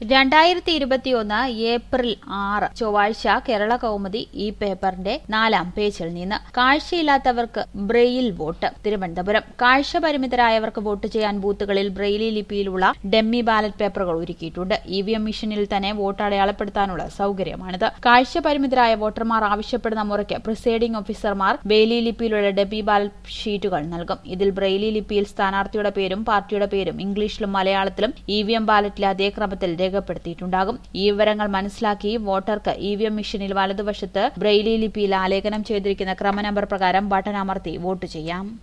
രണ്ടായിരത്തി ഇരുപത്തിയൊന്ന് ഏപ്രിൽ ആറ് ചൊവ്വാഴ്ച കേരള കൗമുദി ഈ പേപ്പറിന്റെ നാലാം പേജിൽ നിന്ന് കാഴ്ചയില്ലാത്തവർക്ക് ബ്രെയിൽ വോട്ട് തിരുവനന്തപുരം കാഴ്ച പരിമിതരായവർക്ക് വോട്ട് ചെയ്യാൻ ബൂത്തുകളിൽ ബ്രെയിലി ലിപിയിലുള്ള ഡെമ്മി ബാലറ്റ് പേപ്പറുകൾ ഒരുക്കിയിട്ടുണ്ട് ഇ വി എം മെഷീനിൽ തന്നെ വോട്ട് അടയാളപ്പെടുത്താനുള്ള സൌകര്യമാണിത് കാഴ്ച പരിമിതരായ വോട്ടർമാർ ആവശ്യപ്പെടുന്ന മുറയ്ക്ക് പ്രിസൈഡിംഗ് ഓഫീസർമാർ ബെയിലി ലിപിയിലുള്ള ഡെമ്മി ബാലറ്റ് ഷീറ്റുകൾ നൽകും ഇതിൽ ബ്രെയിലി ലിപിയിൽ സ്ഥാനാർത്ഥിയുടെ പേരും പാർട്ടിയുടെ പേരും ഇംഗ്ലീഷിലും മലയാളത്തിലും ഇ വി എം ബാലറ്റിലെ അതേ ക്രമത്തിൽ രേഖപ്പെടുത്തിയിട്ടുണ്ടാകും ഈ വിവരങ്ങൾ മനസ്സിലാക്കി വോട്ടർക്ക് ഇ വി എം മെഷീനിൽ വലതുവശത്ത് ബ്രെയിലി ലിപിയിൽ ആലേഖനം ചെയ്തിരിക്കുന്ന ക്രമ നമ്പർ പ്രകാരം ബട്ടൺ അമർത്തി വോട്ട് ചെയ്യാം